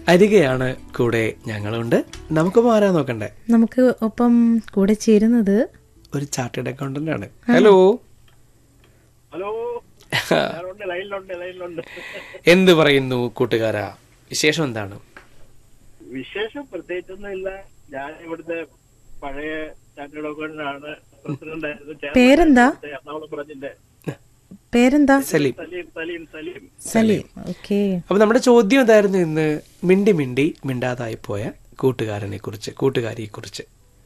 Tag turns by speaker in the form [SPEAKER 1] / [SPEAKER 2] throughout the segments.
[SPEAKER 1] അരികെയാണ് കൂടെ ഞങ്ങളുണ്ട് നമുക്കിപ്പോൾ ആരാ നോക്കണ്ടേ
[SPEAKER 2] നമുക്ക് ഒപ്പം കൂടെ ചേരുന്നത്
[SPEAKER 1] ഒരു ചാർട്ടേഡ് അക്കൗണ്ടന്റ് ആണ് ഹലോ
[SPEAKER 3] ഹലോ ഞാനുണ്ട് ലൈനിലുണ്ട് ലൈനിലുണ്ട്
[SPEAKER 1] എന്ത് പറയുന്നു കൂട്ടുകാരാ വിശേഷം എന്താണ്
[SPEAKER 3] വിശേഷം പ്രത്യേകിച്ചൊന്നും ഇല്ല ഞാൻ ഇവിടുത്തെ പഴയ ചാർട്ടേഡ് അക്കൗണ്ടന്റാണ് പ്രസിഡന്റ് ആയിരുന്നു ചെയർമാൻ
[SPEAKER 2] പേരെന്താ?
[SPEAKER 3] ആയിരുന്നു എറണാകുളം ബ്രാഞ്ചിന്റെ
[SPEAKER 2] പേരെന്താ
[SPEAKER 1] സലീം
[SPEAKER 3] സലീം സലീം സലീം
[SPEAKER 2] സലീം ഓക്കെ
[SPEAKER 1] അപ്പൊ നമ്മുടെ ചോദ്യം എന്തായിരുന്നു ഇന്ന് മിണ്ടി മിണ്ടി മിണ്ടാതായി പോയ കൂട്ടുകാരനെ കുറിച്ച് കൂട്ടുകാരിയെ കുറിച്ച്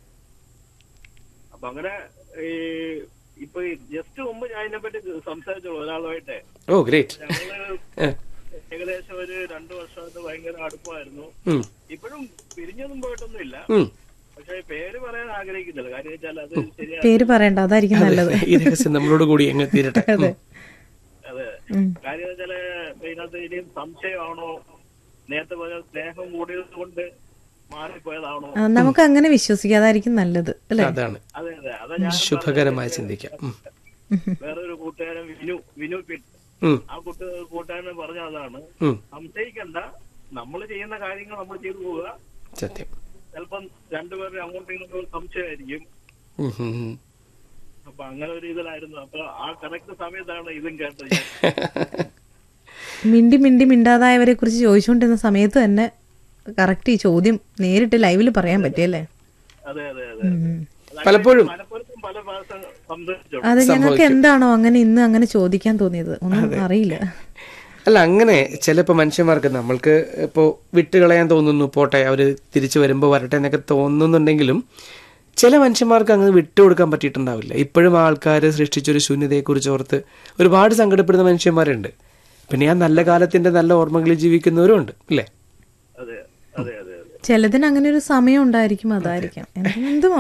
[SPEAKER 3] അപ്പൊ അങ്ങനെ ഈ ഇപ്പൊ ജസ്റ്റ് മുമ്പ് ഞാൻ ഇതിനെപ്പറ്റി സംസാരിച്ചോളൂ ഒരാളുമായിട്ട്
[SPEAKER 1] ഓ ഗ്രേറ്റ്
[SPEAKER 3] ഞങ്ങള് ഏകദേശം ഒരു രണ്ടു വർഷമായിട്ട് ഭയങ്കര അടുപ്പമായിരുന്നു ഇപ്പോഴും പിരിഞ്ഞൊന്നും പോയിട്ടൊന്നുമില്ല പക്ഷെ പേര് പറയാൻ ആഗ്രഹിക്കുന്നില്ല കാര്യം വെച്ചാൽ അത് ശരിയാണ്
[SPEAKER 2] പേര് പറയണ്ട അതായിരിക്കും നല്ലത്
[SPEAKER 1] ഈ രഹസ്യം നമ്മളോട് കൂടി അങ്ങ് തീരട്ടെ ഉം.
[SPEAKER 3] അതെ
[SPEAKER 2] ഉം.
[SPEAKER 3] കാര്യം വെച്ചാല് ഇതിനകത്ത് ഇനിയും സംശയമാണോ നേരത്തെ പോലെ സ്നേഹം കൂടിയത് കൊണ്ട് മാറിപ്പോയതാണോ
[SPEAKER 2] ആ, നമുക്ക് അങ്ങനെ വിശ്വസിക്കാം അതായിരിക്കും നല്ലത് അല്ലേ
[SPEAKER 1] അതാണ്
[SPEAKER 3] അതെ അതെ അതാ ഞാൻ
[SPEAKER 1] ശുഭകരമായി ചിന്തിക്കാം ഉം.
[SPEAKER 3] വേറൊരു കൂട്ടുകാരൻ വിനു വിനു പിറ്റ്
[SPEAKER 1] ഉം.
[SPEAKER 3] ആ കൂട്ട് കൂട്ടുകാരൻ പറഞ്ഞ അതാണ്
[SPEAKER 1] ഉം.
[SPEAKER 3] സംശയിക്കണ്ട നമ്മൾ ചെയ്യുന്ന കാര്യങ്ങൾ നമ്മൾ ചെയ്തു പോവുക
[SPEAKER 1] സത്യം
[SPEAKER 3] ചിലപ്പം രണ്ടുപേരും അങ്ങോട്ടും ഇങ്ങോട്ടും സംശയമായിരിക്കും
[SPEAKER 1] ഉം, ഉം, ഉം.
[SPEAKER 3] അപ്പൊ അങ്ങനെ ഒരു ഇതിലായിരുന്നു അപ്പൊ ആ കറക്റ്റ് സമയത്താണ് ഇതും കേട്ടത് ഞാൻ.
[SPEAKER 2] മിണ്ടി മിണ്ടി മിണ്ടാതായവരെ കുറിച്ച് ചോദിച്ചുകൊണ്ടിരുന്ന സമയത്ത് തന്നെ കറക്റ്റ് ഈ ചോദ്യം നേരിട്ട് ലൈവിൽ പറയാൻ പറ്റിയല്ലേ
[SPEAKER 3] അതെ അതെ അതെ
[SPEAKER 2] ഉം.
[SPEAKER 1] പലപ്പോഴും
[SPEAKER 3] മലപ്പുറത്തും പല പ്രാവശ്യം സംസാരിച്ചു
[SPEAKER 2] അത് ഞങ്ങൾക്ക് എന്താണോ അങ്ങനെ ഇന്ന് അങ്ങനെ ചോദിക്കാൻ തോന്നിയത് ഒന്നും അറിയില്ല
[SPEAKER 1] അല്ല അങ്ങനെ ചിലപ്പോൾ മനുഷ്യന്മാർക്ക് നമ്മൾക്ക് ഇപ്പോൾ വിട്ടുകളയാൻ തോന്നുന്നു പോട്ടെ അവർ തിരിച്ചു വരുമ്പോൾ വരട്ടെ എന്നൊക്കെ തോന്നുന്നുണ്ടെങ്കിലും ചില മനുഷ്യന്മാർക്ക് അങ്ങ് വിട്ടുകൊടുക്കാൻ പറ്റിയിട്ടുണ്ടാവില്ല ഇപ്പോഴും ആൾക്കാർ സൃഷ്ടിച്ചൊരു ശൂന്യതയെക്കുറിച്ച് ഓർത്ത് ഒരുപാട് സങ്കടപ്പെടുന്ന മനുഷ്യന്മാരുണ്ട് പിന്നെ ആ നല്ല കാലത്തിന്റെ നല്ല ഓർമ്മകളിൽ ജീവിക്കുന്നവരും ഉണ്ട് അല്ലേ
[SPEAKER 3] അതെ അതെ അതെ അതെ
[SPEAKER 2] ചിലതിന് അങ്ങനെ ഒരു സമയം ഉണ്ടായിരിക്കും അതായിരിക്കാം എന്തും